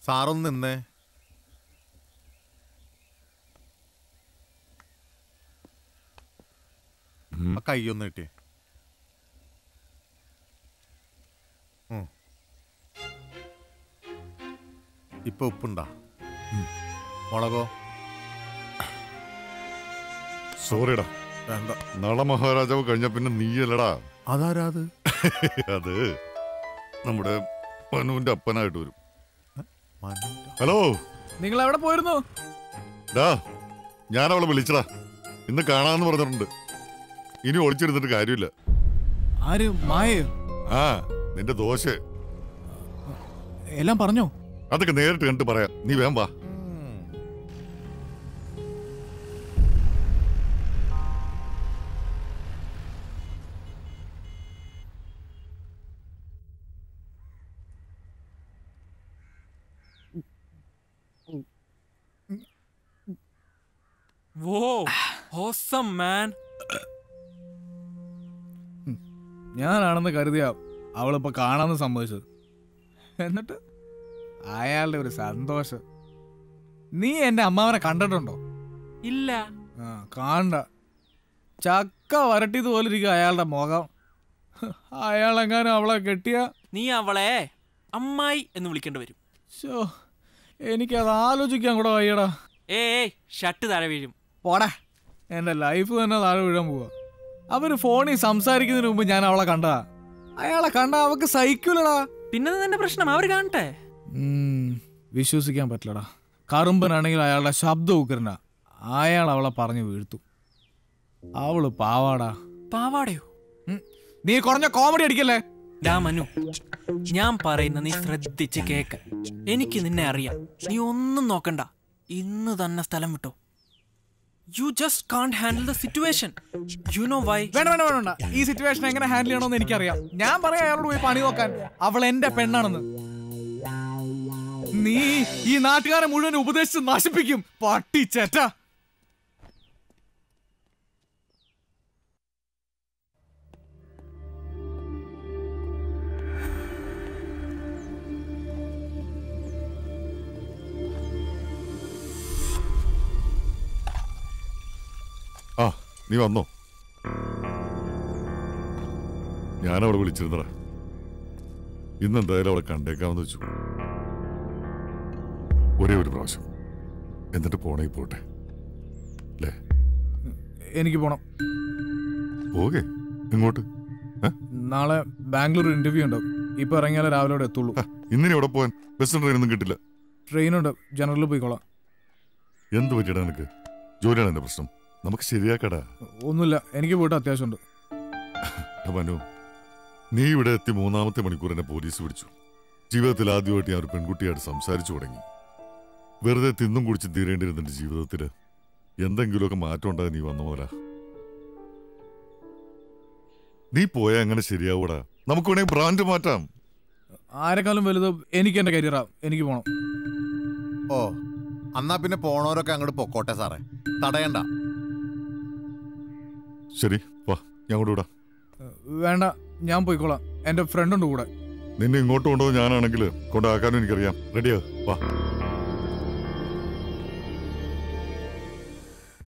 സാറൊന്ന് നിന്നേ ആ കൈയൊന്ന് കിട്ടിയേ ഉം. ഇപ്പൊ ഉപ്പുണ്ടാ മുളകോ സോറിടാ വേണ്ട നളമഹാരാജാവ് കഴിഞ്ഞ പിന്നെ നീയല്ലടാ അതാരാ അത് അത് നമ്മുടെ മനുവിന്റെ അപ്പനായിട്ട് വരും മനോന്റെ ഹലോ നിങ്ങൾ എവിടെ പോയിരുന്നു ഡാ ഞാൻ അവളെ വിളിച്ചടാ ഇന്ന് കാണാന്ന് പറഞ്ഞിട്ടുണ്ട് ഇനി ഒളിച്ചിരുന്നിട്ട് കാര്യമില്ല ആര് മായയോ ആ നിന്റെ ദോശ എല്ലാം പറഞ്ഞോ അതൊക്കെ നേരിട്ട് കണ്ടിട്ട് പറയാം നീ വേം വാ വോ ഹോസം മാൻ ഞാനാണെന്ന് കരുതിയ അവളിപ്പോ കാണാന്ന് സമ്മതിച്ചത് എന്നിട്ട് അയാളുടെ ഒരു സന്തോഷം നീ എന്റെ അമ്മാവനെ കണ്ടിട്ടുണ്ടോ ഇല്ല ആ കാണണ്ട ചക്ക വരട്ടിയത് പോലെ ഇരിക്കും അയാളുടെ മുഖം അയാളെങ്ങാനും അവളെ കെട്ടിയ നീ അവളെ അമ്മായി എന്ന് വിളിക്കേണ്ടി വരും ശോ എനിക്കത് ആലോചിക്കാൻ കൂടെ വയ്യടാ ഏ ഏയ് ഷർട്ട് താഴെ വീഴും പോടാ എന്റെ ലൈഫ് തന്നെ താഴെ വീഴാൻ പോവാ അവര് ഫോണിൽ സംസാരിക്കുന്നതിന് മുമ്പ് ഞാൻ അവളെ കണ്ടതാ അയാളെ കണ്ട അവക്ക് സഹിക്കൂലടാ പിന്നെ നിന്റെ പ്രശ്നം അവർ കാണട്ടെ ഉം, വിശ്വസിക്കാൻ പറ്റില്ലടാ കറുമ്പനാണെങ്കിൽ അയാളുടെ ശബ്ദം ഉഗ്രനാ അയാൾ അവളെ പറഞ്ഞു വീഴ്ത്തു അവള് പാവാടാ പാവാടയോ ഉം, നീ കുറഞ്ഞ കോമഡി അടിക്കല്ലേ ഡാ മനു ഞാൻ പറയുന്ന നീ ശ്രദ്ധിച്ച് കേക്ക് എനിക്ക് നിന്നെ അറിയാം നീ ഒന്നും നോക്കണ്ട ഇന്ന് തന്നെ സ്ഥലം വിട്ടോ you just can't handle the situation you know why വേണ്ട വേണ്ട വേണ്ട, വേണ്ട ഈ സിറ്റുവേഷൻ എങ്ങനെ ഹാൻഡിൽ ചെയ്യണമെന്ന് എനിക്കറിയാം ഞാൻ പറയാം അയാളോട് പോയി പണി നോക്കാൻ അവൾ എന്റെ പെണ്ണാണെന്ന് നീ ഈ നാട്ടുകാരെ മുഴുവൻ ഉപദേശിച്ച് നശിപ്പിക്കും പട്ടി ചേറ്റ ആ നീ വന്നോ ഞാനവളെ വിളിച്ചിരുന്നടാ ഇന്ന് എന്തായാലും അവളെ കണ്ടേക്കാമെന്ന് വെച്ചു ഒരേ ഒരു പ്രാവശ്യം എന്നിട്ട് പോണേ പോട്ടെ അല്ലേ എനിക്ക് പോണം പോകെ ഇങ്ങോട്ട് ഏ? നാളെ ബാംഗ്ലൂർ ഇന്റർവ്യൂ ഉണ്ടാവും ഇപ്പൊ ഇറങ്ങിയാലേ രാവിലെ അവിടെ എത്തുള്ളൂ ആ, ഇന്നിനി എവിടെ പോവാൻ ബസ് ട്രെയിനൊന്നും കിട്ടില്ല ട്രെയിനുണ്ട് ജനറലിൽ പോയിക്കോളാം എന്ത് പറ്റിയടാ നിനക്ക് ജോലിയാണ് എന്റെ പ്രശ്നം നമുക്ക് ശരിയാക്കടാ ഒന്നുമില്ല എനിക്ക് പോയിട്ട് അത്യാവശ്യമുണ്ട് എടാ മനു നീ ഇവിടെ എത്തി മൂന്നാമത്തെ മണിക്കൂർ എന്നെ പോലീസ് പിടിച്ചു ജീവിതത്തിൽ ആദ്യമായിട്ട് ഞാൻ ഒരു പെൺകുട്ടിയായിട്ട് സംസാരിച്ചു തുടങ്ങി വെറുതെ തിന്നും കുടിച്ച് തീരേണ്ടിരുന്ന എന്റെ ജീവിതത്തിൽ എന്തെങ്കിലുമൊക്കെ മാറ്റം ഉണ്ടാകാൻ നീ വന്ന പോരാ നീ പോയാ അങ്ങനെ ശരിയാവൂടാ നമുക്ക് വേണമെങ്കിൽ ബ്രാൻഡ് മാറ്റാം ആരെക്കാളും വലുത് എനിക്ക് എന്റെ കരിയറാ എനിക്ക് പോണം ഓ എന്നാ പിന്നെ പോണവരൊക്കെ അങ്ങോട്ട് പൊക്കോട്ടെ സാറേ തടയണ്ട ശരി വാ ഞാൻ കൂടെ വിടാം വേണ്ട ഞാൻ പോയിക്കോളാം എന്റെ ഫ്രണ്ട് ഉണ്ട് കൂടെ നിന്നെ ഇങ്ങോട്ട് കൊണ്ടുപോകും ഞാനാണെങ്കിൽ കൊണ്ടാക്കാനും എനിക്കറിയാം റെഡിയാ വാ